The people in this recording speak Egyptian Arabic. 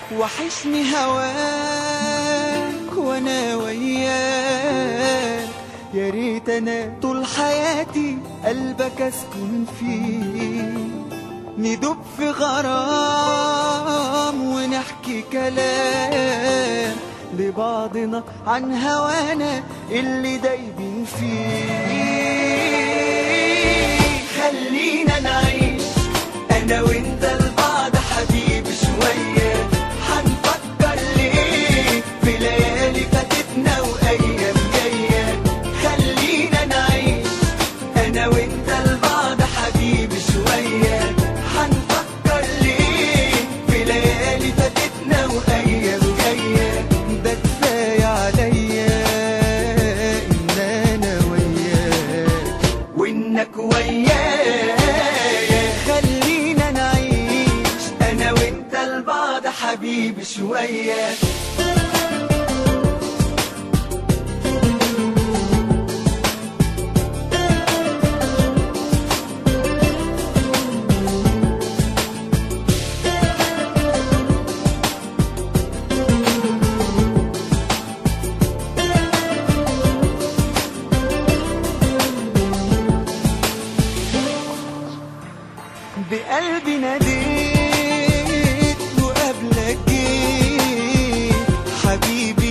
وحشني هواك وانا وياك يا ريت انا طول حياتي قلبك اسكن فيه ندوب في غرام ونحكي كلام لبعضنا عن هوانا اللي دايبين فيه خلينا نعيش انا وانت لبعض حبيبي شوية هنفكر ليه في ليالي فاتتنا وايام جاية خلينا نعيش انا وانت لبعض حبيبي شوية هنفكر ليه في ليالي فاتتنا وايام جاية ده كفاية عليا ان انا وياك وانك ويايا خلينا نعيش انا وانت لبعض حبيبي شويه بقلبي ناديت وقبلك جيت حبيبي